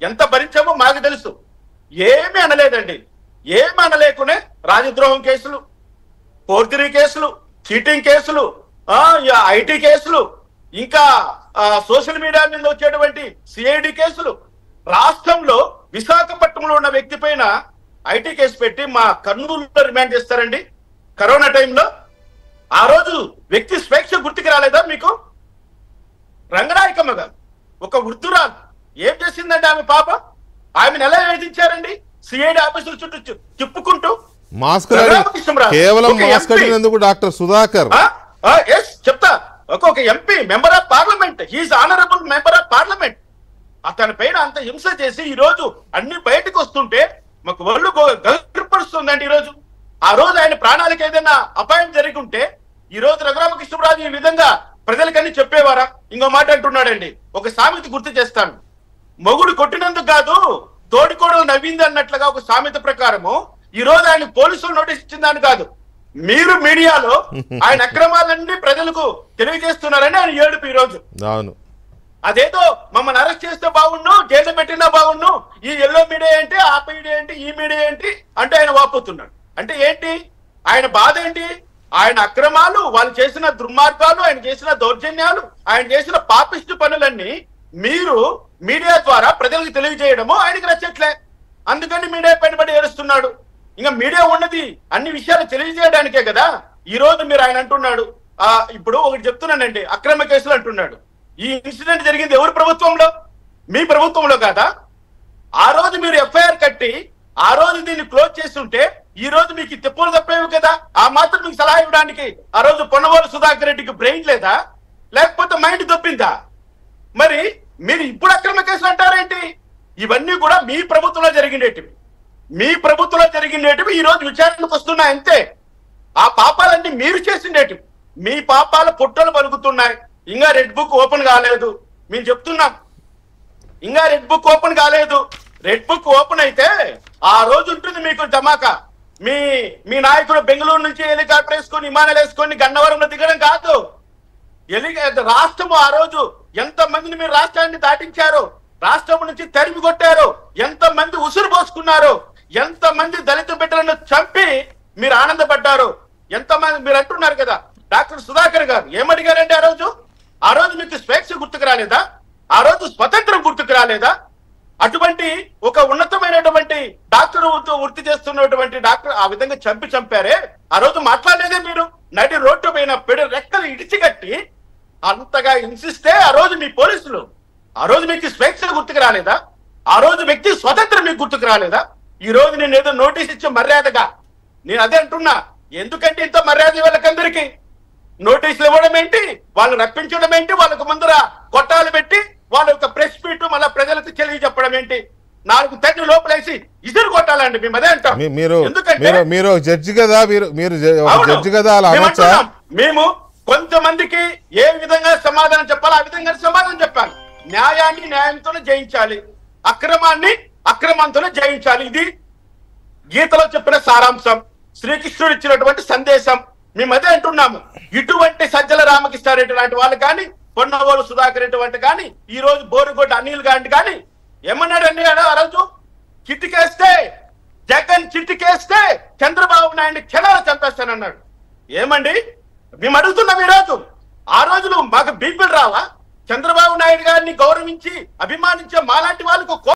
ఎంత భరించామో మాకు తెలుసు ఏమీ అనలేదండి ఏమి అనలేకునే రాజద్రోహం కేసులు ఫోర్జరీ కేసులు చీటింగ్ కేసులు ఆ ఐటీ కేసులు ఇంకా ఆ, సోషల్ మీడియా మీద వచ్చేటువంటి సిఐడి కేసులు రాష్ట్రంలో విశాఖపట్నంలో ఉన్న వ్యక్తి పైన ఐటీ కేసు పెట్టి మా కర్నూలులో రిమాండ్ చేస్తారండి కరోనా టైంలో ఆ రోజు వ్యక్తి స్వేచ్ఛ గుర్తుకు రాలేదా మీకు రంగనాయకమ్మ గారు ఒక వృద్ధురాలు ఏం చేసిందండి ఆమె పాప ఆమెను ఎలా వేధించారండి సిఐడి ఆఫీసుల చుట్టూ చి- తిప్పుకుంటూ మాస్క్ రఘురామకృష్ణరాజు, కేవలం ఒక మాస్క్ MP. అడిగినందుకు డాక్టర్ సుధాకర్ ఎస్ చెప్తా ఒక్కొక్క MP member of parliament he's honourable member of parliament అతని పైన అంత హింస చేసి ఈ రోజు అన్ని బయటకు వస్తుంటే మాకు ఒళ్ళు గర్పరుస్తుందండి ఈ రోజు ఆ రోజు ఆయన ప్రాణాలకు ఏదైనా అపాయం జరిగి ఉంటే ఈ రోజు రఘురామకృష్ణరాజు ఈ విధంగా ప్రజలకన్నీ చెప్పేవారా ఇంకో మాట అంటున్నాడండి ఒక సామెత గుర్తు చేస్తాను మొగుడు కొట్టినందుకు కాదు తోడికోడలు నవ్వింది అన్నట్లుగా ఒక సామెత ప్రకారము ఈ రోజు ఆయన పోలీసులు నోటీస్ ఇచ్చిందని కాదు మీరు మీడియాలో ఆయన అక్రమాలన్నీ ప్రజలకు తెలియజేస్తున్నారని ఆయన ఏడుపు ఈ రోజు అవును అదేదో మమ్మల్ని అరెస్ట్ చేస్తే బాగుండు జైలు పెట్టినా బాగుండు ఈ ఎల్లో మీడియా ఏంటి ఆ మీడియా ఏంటి ఈ మీడియా ఏంటి అంటే ఆయన వాపోతున్నాడు అంటే ఏంటి ఆయన బాధ ఏంటి ఆయన అక్రమాలు వాళ్ళు చేసిన దుర్మార్గాలు ఆయన చేసిన దౌర్జన్యాలు ఆయన చేసిన పాపిష్టి పనులన్నీ మీరు మీడియా ద్వారా ప్రజలకు తెలియజేయడము ఆయనకి నచ్చట్లే అందుకని మీడియా పైన పడి ఏడుస్తున్నాడు ఇంకా మీడియా ఉన్నది అన్ని విషయాలు తెలియజేయడానికే కదా ఈ రోజు మీరు ఆయన అంటున్నాడు ఆ ఇప్పుడు ఒకటి చెప్తున్నానండి అక్రమ కేసులు అంటున్నాడు ఈ ఇన్సిడెంట్ జరిగింది ఎవరి ప్రభుత్వంలో మీ ప్రభుత్వంలో కాదా ఆ రోజు మీరు ఎఫ్ఐఆర్ కట్టి ఆ రోజు దీన్ని క్లోజ్ చేస్తుంటే ఈ రోజు మీకు ఈ తిప్పులు తప్పేవి కదా ఆ మాత్రం మీకు సలహా ఇవ్వడానికి ఆ రోజు పొన్నవారు సుధాకర్ రెడ్డికి బ్రెయిన్ లేదా లేకపోతే మైండ్ దొబ్బిందా మరి మీరు ఇప్పుడు అక్రమ కేసులు అంటారేంటి ఇవన్నీ కూడా మీ ప్రభుత్వంలో జరిగినటివి మీ ప్రభుత్వంలో జరిగినటివి ఈ రోజు విచారణకు వస్తున్నాయి అంతే ఆ పాపాలన్నీ మీరు చేసిండేటివి మీ పాపాల పుట్టలు పలుకుతున్నాయి ఇంకా రెడ్ బుక్ ఓపెన్ కాలేదు మేము చెప్తున్నాం ఇంకా రెడ్ బుక్ ఓపెన్ కాలేదు రెడ్ బుక్ ఓపెన్ అయితే ఆ రోజు ఉంటుంది మీకు ధమాకా మీ మీ నాయకుడు బెంగళూరు నుంచి హెలికాప్టర్ వేసుకొని విమానాలు వేసుకొని గన్నవరంలో దిగడం కాదు ఎలి రాష్ట్రము ఆ రోజు ఎంత మందిని మీరు రాష్ట్రాన్ని దాటించారు రాష్ట్రం నుంచి తరిమి కొట్టారు ఎంత మంది ఉసురు పోసుకున్నారు ఎంత మంది దళిత బిడ్డలను చంపి మీరు ఆనందపడ్డారు ఎంత మంది మీరు అంటున్నారు కదా డాక్టర్ సుధాకర్ గారు ఏమడిగారండి ఆ రోజు ఆ రోజు మీకు స్వేచ్ఛ గుర్తుకు రాలేదా ఆ రోజు స్వతంత్రం గుర్తుకు రాలేదా అటువంటి ఒక ఉన్నతమైనటువంటి డాక్టర్ వృత్తి- వృత్తి చేస్తున్నటువంటి డాక్టర్ ఆ విధంగా చంపి చంపారే ఆ రోజు మాట్లాడలేదే మీరు నడి రోడ్డు పైన పెడు రెక్కలు ఇడిచిగట్టి అంతగా హింసిస్తే ఆ రోజు మీ పోలీసులు ఆ రోజు మీకు స్వేచ్ఛ గుర్తుకు రాలేదా ఆ రోజు వ్యక్తి స్వతంత్రం మీకు గుర్తుకు రాలేదా ఈ రోజు నేను ఏదో నోటీస్ ఇచ్చే మర్యాదగా నేను అదే అంటున్నా ఎందుకంటే ఇంత మర్యాద వాళ్ళకందరికీ నోటీసులు ఇవ్వడం ఏంటి వాళ్ళు రప్పించడం ఏంటి వాళ్ళకు ముందర కొట్టాలు పెట్టి వాళ్ళ యొక్క ప్రెస్ మీట్ మళ్ళీ ప్రజలకు తెలియజెప్పడం ఏంటి నాలుగు తట్టి లోపలేసి ఇసురు కొట్టాలండి మేము అదే అంటాం మీ- మీరు ఎందుకంటే మీరు మీరు ఒక జడ్జి కదా మీరు మీరు జ- ఒక అవును. జడ్జి కదా అలా మేము అనొచ్చా అంటున్నాం, మేము కొంతమందికి ఏ విధంగా సమాధానం చెప్పాలో ఆ విధంగా సమాధానం చెప్పాలి న్యాయాన్ని న్యాయంతోనే జయించాలి అక్రమాన్ని అక్రమంతోనే జయించాలి ఇది గీతలో చెప్పిన సారాంశం శ్రీకృష్ణుడు ఇచ్చినటువంటి సందేశం మేము అదే అంటున్నాము ఇటువంటి సజ్జల రామకృష్ణారెడ్డి లాంటి వాళ్ళు కానీ పొన్నవోలు సుధాకర్ రెడ్డి వంటి కానీ ఈ రోజు బోరుగొడ్డ అనిల్ గాంటి కానీ ఏమన్నాడు అన్ని ఆ రోజు చిట్టికేస్తే జగన్ చిట్టికేస్తే చంద్రబాబు నాయుడిని క్షణాలు చంపేస్తానన్నాడు ఏమండి మేము అడుగుతున్నాం ఈ రోజు ఆ రోజులు మాకు బీపీలు రావా చంద్రబాబు నాయుడు గారిని గౌరవించి అభిమానించే మాలాంటి వాళ్ళకు